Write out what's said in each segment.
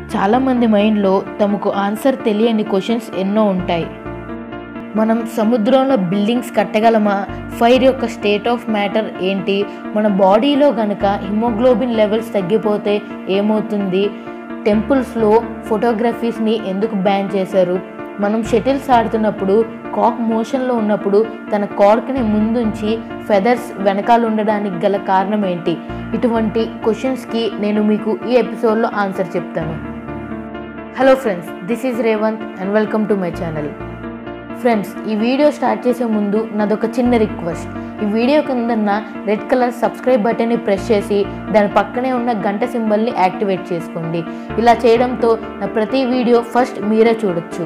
చాలామంది మైండ్లో తమకు ఆన్సర్ తెలియని క్వశ్చన్స్ ఎన్నో ఉంటాయి మనం సముద్రంలో బిల్డింగ్స్ కట్టగలమా ఫైర్ యొక్క స్టేట్ ఆఫ్ మ్యాటర్ ఏంటి మన బాడీలో గనక హిమోగ్లోబిన్ లెవెల్స్ తగ్గిపోతే ఏమవుతుంది టెంపుల్స్లో ఫోటోగ్రఫీస్ని ఎందుకు బ్యాన్ చేశారు మనం షటిల్స్ ఆడుతున్నప్పుడు కాక్ మోషన్లో ఉన్నప్పుడు తన కార్క్ని ముందుంచి ఫెదర్స్ వెనకాల ఉండడానికి గల కారణం ఏంటి ఇటువంటి క్వశ్చన్స్కి నేను మీకు ఈ ఎపిసోడ్లో ఆన్సర్ చెప్తాను hello friends this is Revanth and welcome to my channel friends ఈ వీడియో స్టార్ట్ చేసే ముందు నాదొక చిన్న రిక్వెస్ట్ ఈ వీడియో కిందన్న రెడ్ కలర్ సబ్స్క్రైబ్ బటన్ని ప్రెస్ చేసి దాని పక్కనే ఉన్న గంట సింబల్ని యాక్టివేట్ చేసుకోండి ఇలా చేయడంతో నా ప్రతి వీడియో ఫస్ట్ మీరే చూడొచ్చు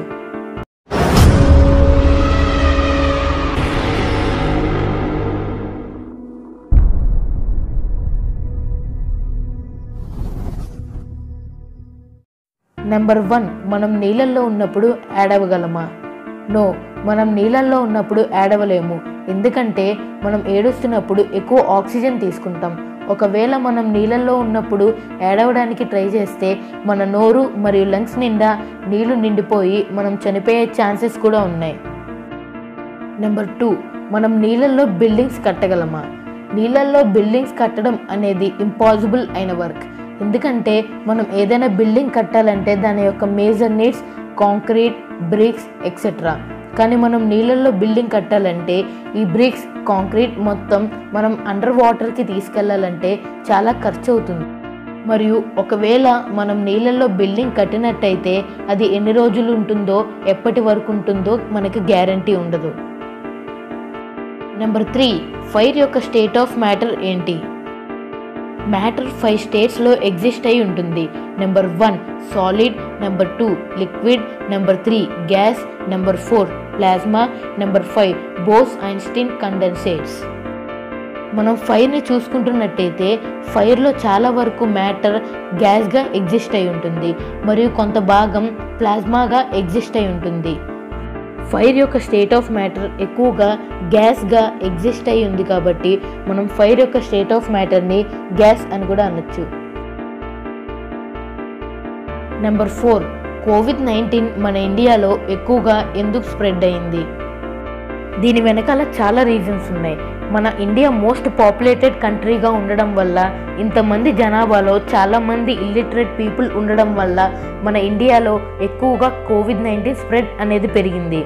నెంబర్ వన్ మనం నీళ్ళల్లో ఉన్నప్పుడు ఏడవగలమా నో మనం నీళ్ళల్లో ఉన్నప్పుడు ఏడవలేము ఎందుకంటే మనం ఏడుస్తున్నప్పుడు ఎక్కువ ఆక్సిజన్ తీసుకుంటాం ఒకవేళ మనం నీళ్ళల్లో ఉన్నప్పుడు ఏడవడానికి ట్రై చేస్తే మన నోరు మరియు లంగ్స్ నిండా నీళ్లు నిండిపోయి మనం చనిపోయే ఛాన్సెస్ కూడా ఉన్నాయి నెంబర్ టూ మనం నీళ్ళల్లో బిల్డింగ్స్ కట్టగలమా నీళ్ళల్లో బిల్డింగ్స్ కట్టడం అనేది ఇంపాసిబుల్ అయిన వర్క్ ఎందుకంటే మనం ఏదైనా బిల్డింగ్ కట్టాలంటే దాని యొక్క major needs concrete bricks etcetera కానీ మనం నీళ్ళల్లో బిల్డింగ్ కట్టాలంటే ఈ బ్రిక్స్ కాంక్రీట్ మొత్తం మనం అండర్ వాటర్కి తీసుకెళ్లాలంటే చాలా ఖర్చు అవుతుంది మరియు ఒకవేళ మనం నీళ్ళల్లో బిల్డింగ్ కట్టినట్టయితే అది ఎన్ని రోజులు ఉంటుందో ఎప్పటి వరకు ఉంటుందో మనకి గ్యారంటీ ఉండదు నెంబర్ త్రీ ఫైర్ యొక్క స్టేట్ ఆఫ్ మ్యాటర్ ఏంటి మ్యాటర్ ఫైవ్ స్టేట్స్లో ఎగ్జిస్ట్ అయి ఉంటుంది number one solid number two liquid number three gas number four plasma number five Bose Einstein condensates మనం ఫైర్ని చూసుకుంటున్నట్టయితే ఫైర్లో చాలా వరకు మ్యాటర్ గ్యాస్గా ఎగ్జిస్ట్ అయి ఉంటుంది మరియు కొంత భాగం ప్లాస్మాగా ఎగ్జిస్ట్ అయి ఉంటుంది ఫైర్ యొక్క స్టేట్ ఆఫ్ మ్యాటర్ ఎక్కువగా గ్యాస్గా ఎగ్జిస్ట్ అయి ఉంది కాబట్టి మనం ఫైర్ యొక్క స్టేట్ ఆఫ్ మ్యాటర్ని గ్యాస్ అని కూడా అనొచ్చు నెంబర్ ఫోర్ కోవిడ్ నైన్టీన్ మన ఇండియాలో ఎక్కువగా ఎందుకు స్ప్రెడ్ అయింది దీని వెనకాల చాలా రీజన్స్ ఉన్నాయి మన ఇండియా మోస్ట్ పాపులేటెడ్ కంట్రీగా ఉండడం వల్ల ఇంతమంది జనాభాలో చాలామంది ఇల్లిటరేట్ పీపుల్ ఉండడం వల్ల మన ఇండియాలో ఎక్కువగా కోవిడ్ నైన్టీన్ స్ప్రెడ్ అనేది పెరిగింది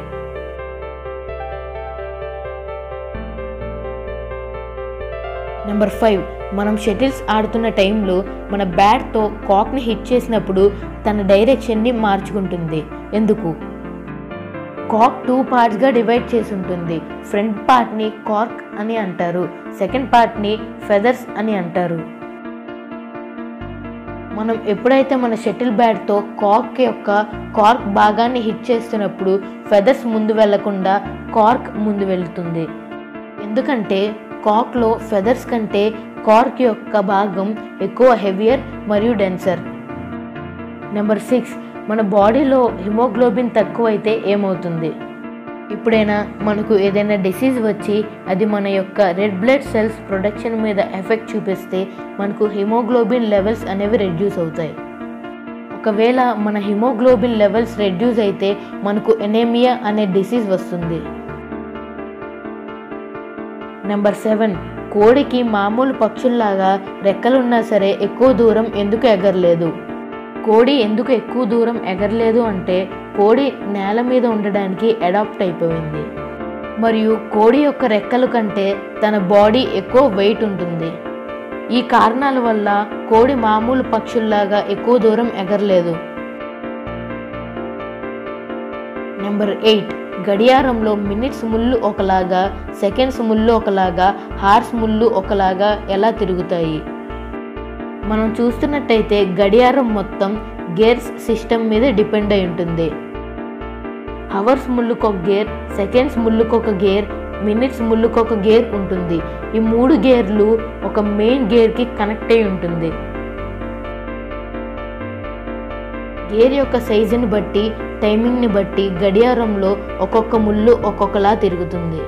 నెంబర్ ఫైవ్ మనం షటిల్స్ ఆడుతున్న టైంలో మన బ్యాట్తో కాక్ని హిట్ చేసినప్పుడు తన డైరెక్షన్ని మార్చుకుంటుంది ఎందుకు కాక్ టూ పార్ట్స్గా డివైడ్ చేసి ఉంటుంది ఫ్రంట్ పార్ట్ని కార్క్ అని అంటారు సెకండ్ పార్ట్ని ఫెదర్స్ అని అంటారు మనం ఎప్పుడైతే మన షటిల్ బ్యాట్తో కార్క్ యొక్క కార్క్ భాగాన్ని హిట్ చేస్తున్నప్పుడు ఫెదర్స్ ముందు వెళ్లకుండా కార్క్ ముందు వెళ్తుంది ఎందుకంటే కాక్లో ఫెదర్స్ కంటే కార్క్ యొక్క భాగం ఎక్కువ హెవియర్ మరియు డెన్సర్ నెంబర్ సిక్స్ మన బాడీలో హిమోగ్లోబిన్ తక్కువైతే ఏమవుతుంది ఇప్పుడైనా మనకు ఏదైనా డిసీజ్ వచ్చి అది మన యొక్క రెడ్ బ్లడ్ సెల్స్ ప్రొడక్షన్ మీద ఎఫెక్ట్ చూపిస్తే మనకు హిమోగ్లోబిన్ లెవెల్స్ అనేవి రెడ్యూస్ అవుతాయి ఒకవేళ మన హిమోగ్లోబిన్ లెవెల్స్ రెడ్యూస్ అయితే మనకు ఎనేమియా అనే డిసీజ్ వస్తుంది నెంబర్ సెవెన్ కోడికి మామూలు పక్షుల్లాగా రెక్కలున్నా సరే ఎక్కువ దూరం ఎందుకు ఎగరలేదు కోడి ఎందుకు ఎక్కువ దూరం ఎగరలేదు అంటే కోడి నేల మీద ఉండడానికి అడాప్ట్ అయిపోయింది మరియు కోడి యొక్క రెక్కల కంటే తన బాడీ ఎక్కువ వెయిట్ ఉంటుంది ఈ కారణాల వల్ల కోడి మామూలు పక్షుల్లాగా ఎక్కువ దూరం ఎగరలేదు నెంబర్ ఎయిట్ గడియారంలో మినిట్స్ ముళ్ళు ఒకలాగా సెకండ్స్ ముళ్ళు ఒకలాగా హార్స్ ముళ్ళు ఒకలాగా ఎలా తిరుగుతాయి మనం చూస్తున్నట్టయితే గడియారం మొత్తం గేర్స్ సిస్టమ్ మీద డిపెండ్ అయి ఉంటుంది అవర్స్ ముళ్ళుకొక గేర్ సెకండ్స్ ముళ్ళుకొక గేర్ మినిట్స్ ముళ్ళుకొక గేర్ ఉంటుంది ఈ మూడు గేర్లు ఒక మెయిన్ గేర్కి కనెక్ట్ అయి ఉంటుంది గేర్ యొక్క సైజుని బట్టి టైమింగ్ని బట్టి గడియారంలో ఒక్కొక్క ముళ్ళు ఒక్కొక్కలా తిరుగుతుంది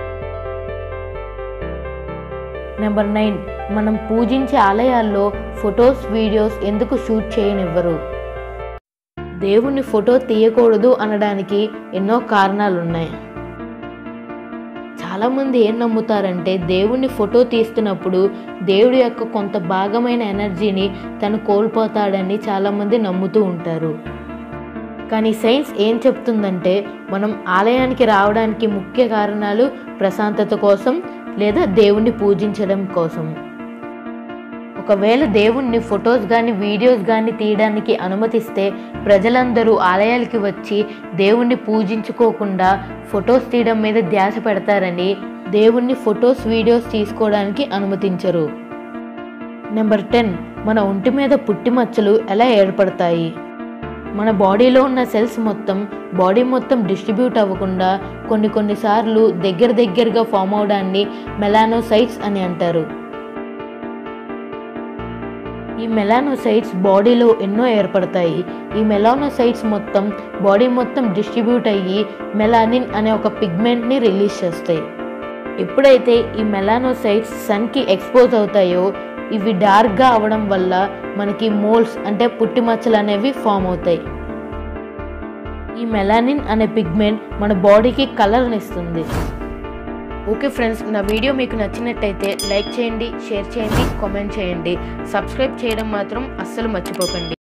నెంబర్ నైన్ మనం పూజించే ఆలయాల్లో ఫొటోస్ వీడియోస్ ఎందుకు షూట్ చేయనివ్వరు దేవుని ఫోటో తీయకూడదు అనడానికి ఎన్నో కారణాలు ఉన్నాయి చాలామంది ఏం నమ్ముతారంటే దేవుణ్ణి ఫోటో తీస్తున్నప్పుడు దేవుడి యొక్క కొంత భాగమైన ఎనర్జీని తను కోల్పోతాడని చాలామంది నమ్ముతూ ఉంటారు కానీ సైన్స్ ఏం చెప్తుందంటే మనం ఆలయానికి రావడానికి ముఖ్య కారణాలు ప్రశాంతత కోసం లేదా దేవుణ్ణి పూజించడం కోసం ఒకవేళ దేవుణ్ణి ఫొటోస్ కానీ వీడియోస్ కానీ తీయడానికి అనుమతిస్తే ప్రజలందరూ ఆలయాలకి వచ్చి దేవుణ్ణి పూజించుకోకుండా ఫొటోస్ తీయడం మీద ధ్యాస పెడతారని దేవుణ్ణి ఫొటోస్ వీడియోస్ తీసుకోవడానికి అనుమతించరు నెంబర్ టెన్ మన ఒంటి మీద పుట్టిమచ్చలు ఎలా ఏర్పడతాయి మన బాడీలో ఉన్న సెల్స్ మొత్తం బాడీ మొత్తం డిస్ట్రిబ్యూట్ అవ్వకుండా కొన్ని కొన్నిసార్లు దగ్గర దగ్గరగా ఫామ్ అవడాన్ని మెలానోసైట్స్ అని అంటారు ఈ మెలానోసైట్స్ బాడీలో ఎన్నో ఏర్పడతాయి ఈ మెలానోసైట్స్ మొత్తం బాడీ మొత్తం డిస్ట్రిబ్యూట్ అయ్యి మెలానిన్ అనే ఒక పిగ్మెంట్ని రిలీజ్ చేస్తాయి ఎప్పుడైతే ఈ మెలానోసైట్స్ సన్కి ఎక్స్పోజ్ అవుతాయో ఇవి డార్క్గా అవడం వల్ల మనకి మోల్స్ అంటే పుట్టిమచ్చలు అనేవి ఫామ్ అవుతాయి ఈ మెలానిన్ అనే పిగ్మెంట్ మన బాడీకి కలర్ని ఇస్తుంది ఓకే ఫ్రెండ్స్ నా వీడియో మీకు నచ్చినట్టయితే లైక్ చేయండి షేర్ చేయండి కామెంట్ చేయండి సబ్స్క్రైబ్ చేయడం మాత్రం అస్సలు మర్చిపోకండి